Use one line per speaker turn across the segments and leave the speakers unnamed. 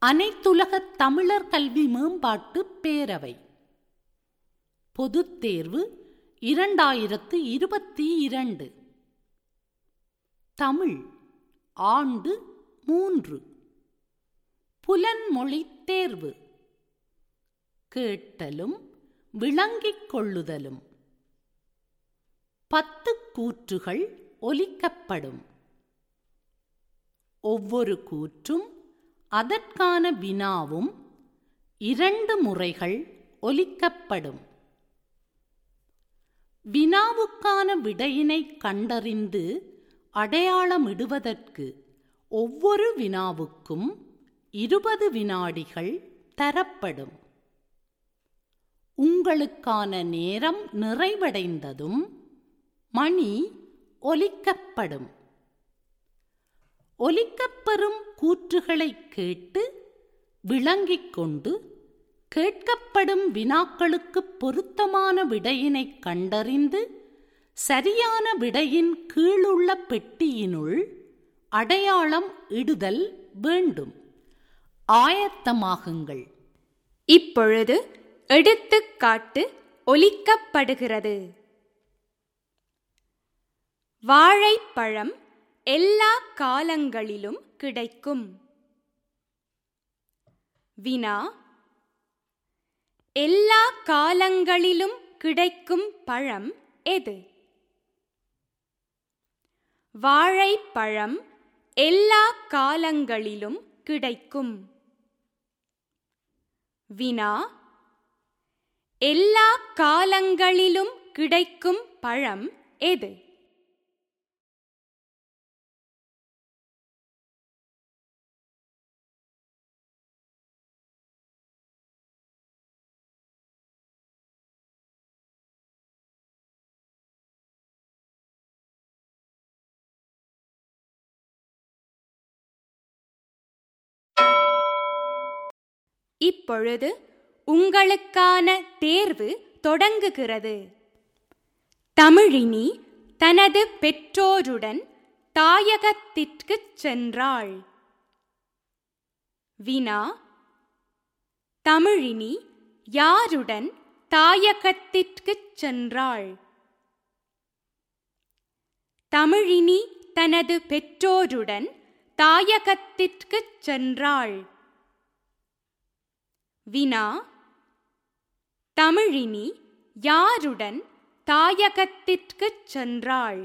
அனைத்துலக தமிழர் கல்வி மேம்பாட்டு பேரவை பொதுத் தேர்வு இரண்டாயிரத்து இருபத்தி இரண்டு தமிழ் ஆண்டு மூன்று புலன்மொழி தேர்வு கேட்டலும் விளங்கிக் கொள்ளுதலும் பத்து கூற்றுகள் ஒலிக்கப்படும் ஒவ்வொரு கூற்றும் அதற்கான வினாவும் இரண்டு முறைகள் ஒலிக்கப்படும் வினாவுக்கான விடையினை கண்டறிந்து அடையாளமிடுவதற்கு ஒவ்வொரு வினாவுக்கும் இருபது வினாடிகள் தரப்படும் உங்களுக்கான நேரம் நிறைவடைந்ததும் மணி ஒலிக்கப்படும் ஒலிக்கப்பெறும் கூற்றுகளை கேட்டு விளங்கிக் கொண்டு கேட்கப்படும் வினாக்களுக்கு பொருத்தமான விடையினை கண்டறிந்து சரியான விடையின் கீழுள்ள பெட்டியினுள் அடையாளம் இடுதல் வேண்டும் ஆயத்தமாகுங்கள்
இப்பொழுது எடுத்துக்காட்டு ஒலிக்கப்படுகிறது வாழைப்பழம் எல்லா காலங்களிலும் கிடைக்கும் வினா எல்லா காலங்களிலும் கிடைக்கும் பழம் எது வாழைப்பழம் எல்லா காலங்களிலும் கிடைக்கும் வினா எல்லா காலங்களிலும் கிடைக்கும் பழம் எது இப்பொழுது உங்களுக்கான தேர்வு தொடங்குகிறது தமிழினி தனது பெற்றோருடன் தாயகத்திற்குச் சென்றாள் வினா தமிழினி யாருடன் தாயகத்திற்குச் சென்றாள் தமிழினி தனது பெற்றோருடன் தாயகத்திற்குச் சென்றாள் வினா தமிழினி யாருடன் தாயகத்திற்குச் சென்றாள்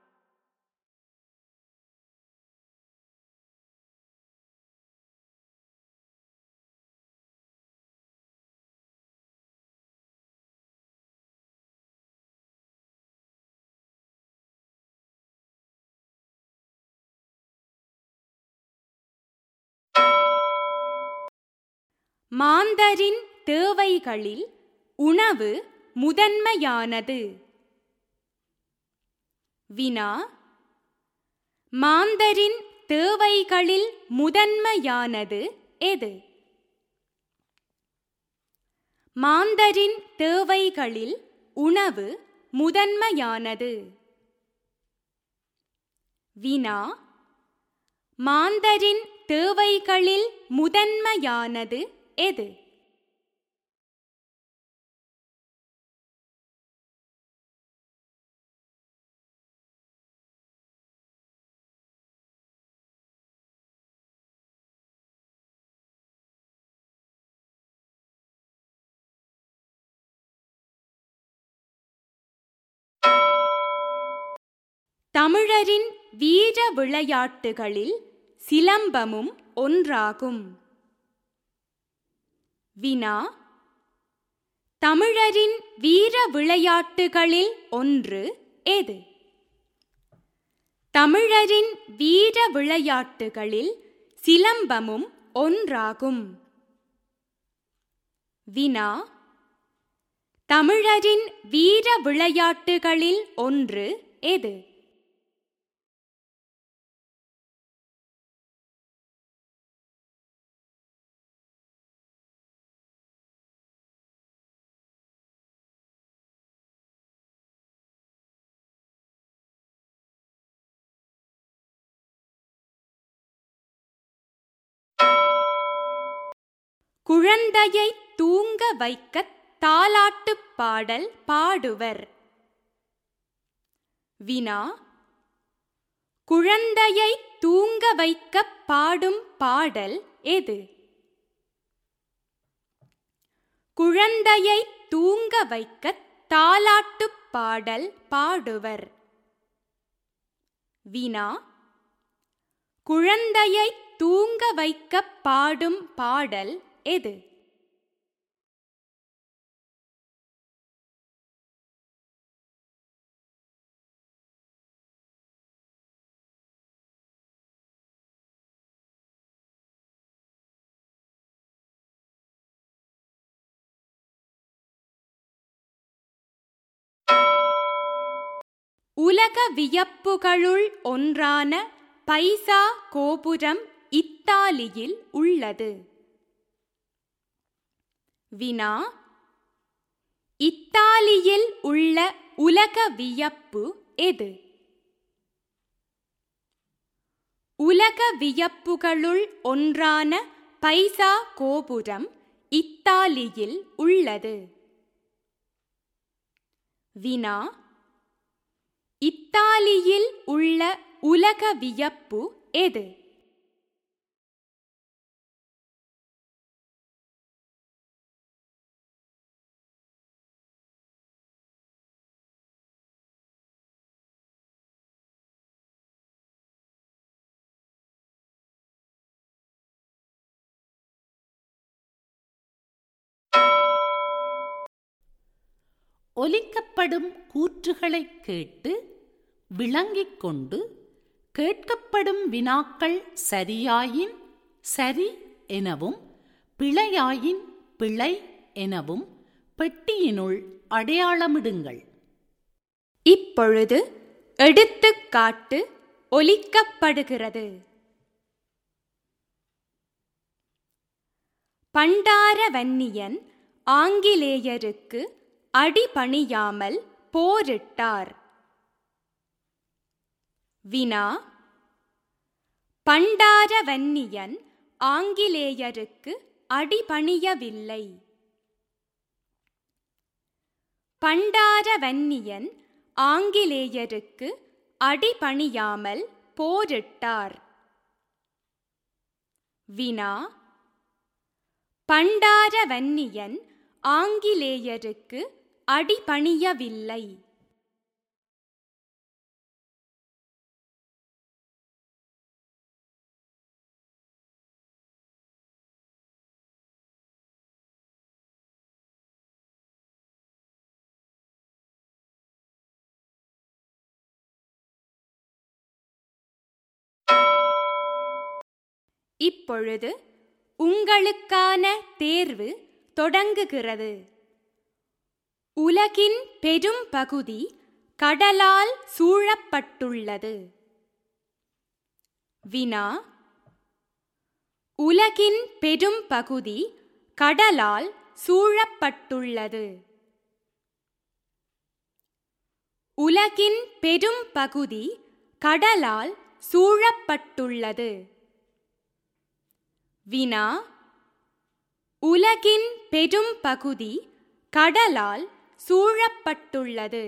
மாந்தரின் தேவைகளில் உணவு முதன்மையானது வினா மாந்தரின் தேவைகளில் முதன்மையானது எது மாந்தரின் தேவைகளில் உணவு முதன்மையானது வினா மாந்தரின் தேவைகளில் முதன்மையானது எது தமிழரின் வீர விளையாட்டுகளில் சிலம்பமும் ஒன்றாகும் வினா தமிழரின் வீர விளையாட்டுகளில் ஒன்று எது தமிழரின் வீர விளையாட்டுகளில் சிலம்பமும் ஒன்றாகும் வினா தமிழரின் வீர விளையாட்டுகளில் ஒன்று எது குழந்தையை தூங்க வைக்கத் தாலாட்டுப் பாடல் பாடுவர் வினா குழந்தையை தூங்க வைக்கப் பாடும் பாடல் எது குழந்தையை தூங்க வைக்கத் தாலாட்டுப் பாடல் பாடுவர் வினா குழந்தையை தூங்க வைக்கப் பாடும் பாடல் எது உலக வியப்புகளுள் ஒன்றான பைசா கோபுரம் இத்தாலியில் உள்ளது வினா இத்தாலியில் உள்ள உலக வியப்பு எது உலக வியப்புகளுள் ஒன்றான பைசா கோபுரம் இத்தாலியில் உள்ளது வினா இத்தாலியில் உள்ள உலக வியப்பு எது
ஒலிக்கப்படும் கூற்றுகளைக் கேட்டு விளங்கிக் கொண்டு கேட்கப்படும் வினாக்கள் சரியாயின் சரி எனவும் பிழையாயின் பிழை எனவும் பெட்டியினுள் அடையாளமிடுங்கள்
இப்பொழுது எடுத்துக்காட்டு ஒலிக்கப்படுகிறது பண்டாரவன்னியன் ஆங்கிலேயருக்கு அடிபணியாமல் போரிட்டார் வினா பண்டாரவன்னியன் ஆங்கிலேயருக்கு அடிபணியவில்லை பண்டாரவன்னியன் ஆங்கிலேயருக்கு அடிபணியாமல் போரிட்டார் வினா பண்டாரவன்னியன் ஆங்கிலேயருக்கு அடிபணியவில்லை இப்பொழுது உங்களுக்கான தேர்வு தொடங்குகிறது உலகின் பெரும் பகுதி கடலால் சூழப்பட்டுள்ளது வினா உலகின் பெரும் பகுதி கடலால் சூழப்பட்டுள்ளது உலகின் பெரும் பகுதி கடலால் சூழப்பட்டுள்ளது வினா உலகின் பெரும் பகுதி கடலால் சூழப்பட்டுள்ளது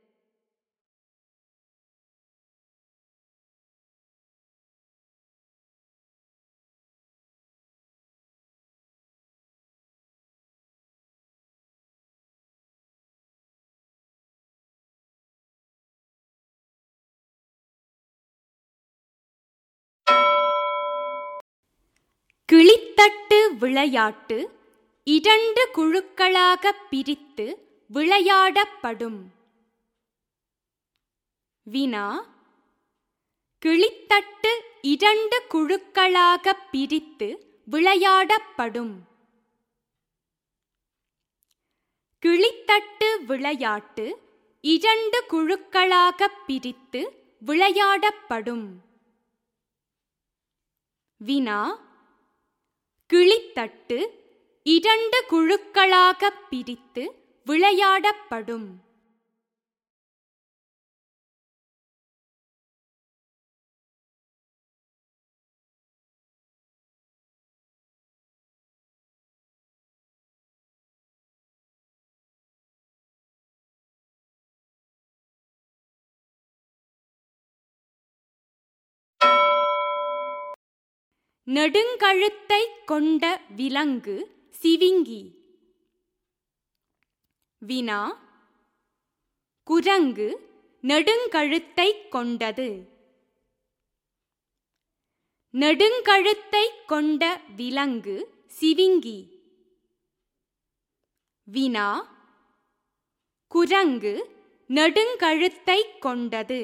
கிளித்தட்டு விளையாட்டு இரண்டு குழுக்களாக பிரித்து விளையாடப்படும் வினா கிளித்தட்டு இரண்டு குழுக்களாக பிரித்து விளையாடப்படும் கிளித்தட்டு விளையாட்டு இரண்டு குழுக்களாக பிரித்து விளையாடப்படும் வினா கிளித்தட்டு இரண்டு குழுக்களாக பிரித்து விளையாடப்படும் நெடுங்கழுத்தைக் கொண்ட விலங்கு சிவிங்கி வினா குரங்கு நெடுங்கழுத்தைக் கொண்டது நெடுங்கழுத்தைக் கொண்ட விலங்கு சிவிங்கி வினா குரங்கு நெடுங்கழுத்தைக் கொண்டது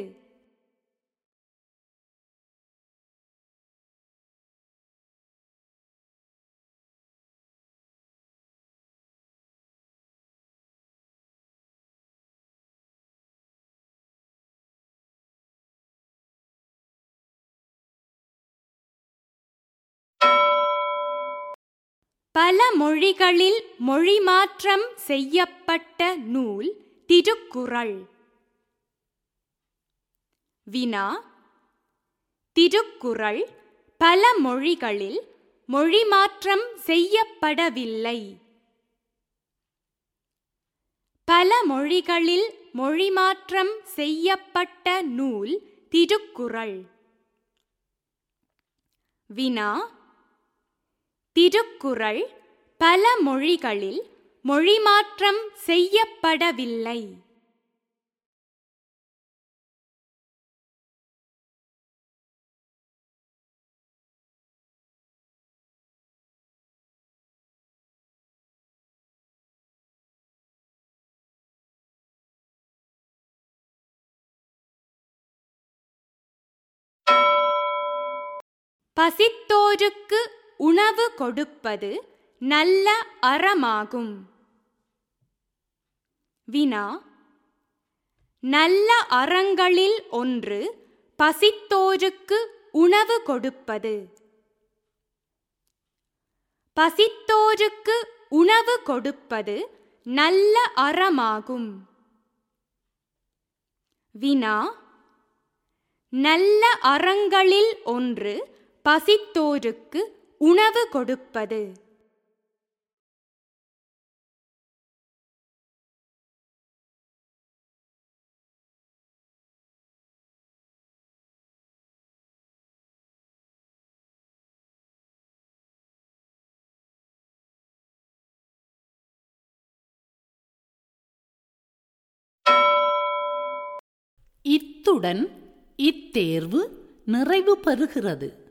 பல மொழிகளில் மொழிமாற்றம் செய்யப்பட்ட நூல் திருக்குறள் வினா திருக்குறள் பல மொழிகளில் மொழிமாற்றம் செய்யப்படவில்லை பல மொழிகளில் மொழிமாற்றம் செய்யப்பட்ட நூல் திருக்குறள் வினா திருக்குறள் பல மொழிகளில் மொழிமாற்றம் செய்யப்படவில்லை பசித்தோருக்கு உணவு கொடுப்பது நல்ல அறமாகும் வினா நல்ல அறங்களில் ஒன்று பசித்தோருக்கு உணவு கொடுப்பது பசித்தோருக்கு உணவு கொடுப்பது நல்ல அறமாகும் வினா நல்ல அறங்களில் ஒன்று பசித்தோருக்கு உணவு கொடுப்பது
இத்துடன் இத்தேர்வு நிறைவு பெறுகிறது